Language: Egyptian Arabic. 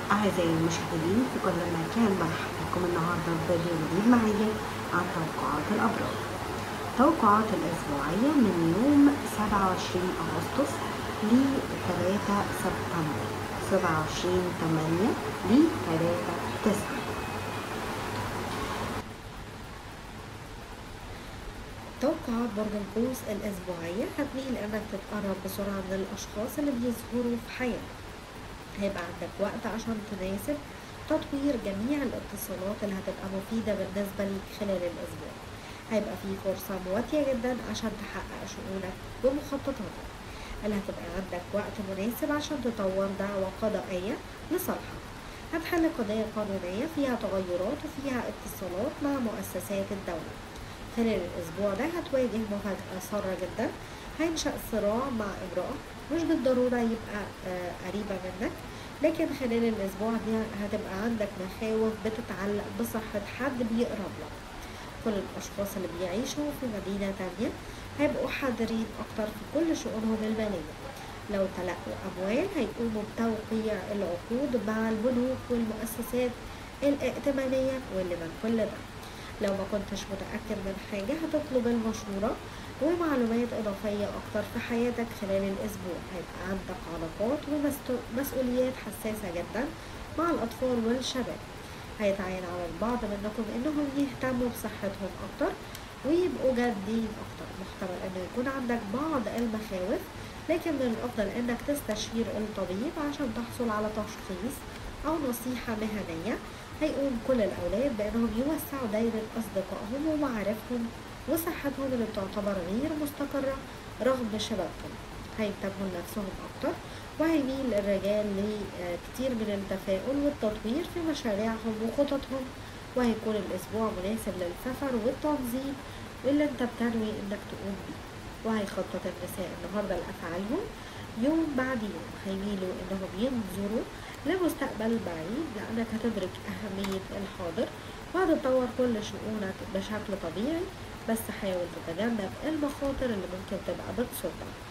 أعزائي المشاهدين في كل مكان مرحبا بكم النهاردة بفيديو جديد معايا عن توقعات الأبراج توقعات الأسبوعية من يوم 27 أغسطس ل 3 سبتمبر 27 8 ل 3 9 توقعات برج القوس الأسبوعية هتميل إنك تتقرب بسرعة من الأشخاص اللي بيظهروا في حياتك هيبقى عندك وقت عشان تناسب تطوير جميع الاتصالات اللي هتبقى مفيدة بالنسبة ليك خلال الأسبوع هيبقى في فرصة مواتية جدا عشان تحقق شؤونك بمخططاتك اللي هتبقى عندك وقت مناسب عشان تطور دعوة قضائية لصالحك هتحل قضية قانونية فيها تغيرات وفيها اتصالات مع مؤسسات الدولة خلال الأسبوع ده هتواجه مفاجأة سارة جدا هينشأ صراع مع امرأة مش بالضرورة يبقى آه قريبة منك لكن خلال الأسبوع ده هتبقى عندك مخاوف بتتعلق بصحة حد بيقرب لك كل الأشخاص اللي بيعيشوا في مدينة تانية هيبقوا حذرين أكتر في كل شؤونهم المالية لو تلقوا أموال هيقوموا بتوقيع العقود مع البنوك والمؤسسات الائتمانية واللي من كل ده لو ما كنتش متأكد من حاجة هتطلب المشورة ومعلومات إضافية أكتر في حياتك خلال الأسبوع هيبقى عندك علاقات ومسؤوليات حساسة جدا مع الأطفال والشباب هيتعين على البعض منكم إنهم يهتموا بصحتهم أكتر ويبقوا جادين أكتر محتمل إنه يكون عندك بعض المخاوف لكن من الأفضل إنك تستشير الطبيب عشان تحصل على تشخيص أو نصيحة مهنية هيقوم كل الأولاد بأنهم يوسعوا دايرة أصدقائهم ومعارفهم وصحتهم اللي بتعتبر غير مستقرة رغم شبابهم هينتبهوا لنفسهم أكتر وهيميل الرجال لكتير من التفاؤل والتطوير في مشاريعهم وخططهم وهيكون الأسبوع مناسب للسفر والتنظيم واللي انت بتنوي انك تقوم بيه وهيخطط النساء النهارده لأفعالهم يوم بعد يوم هيميلوا انهم ينظروا لمستقبل بعيد لأنك هتدرك أهمية الحاضر وهتطور كل شؤونك بشكل طبيعي بس حاول تتجنب المخاطر اللي ممكن تبقى بتصدك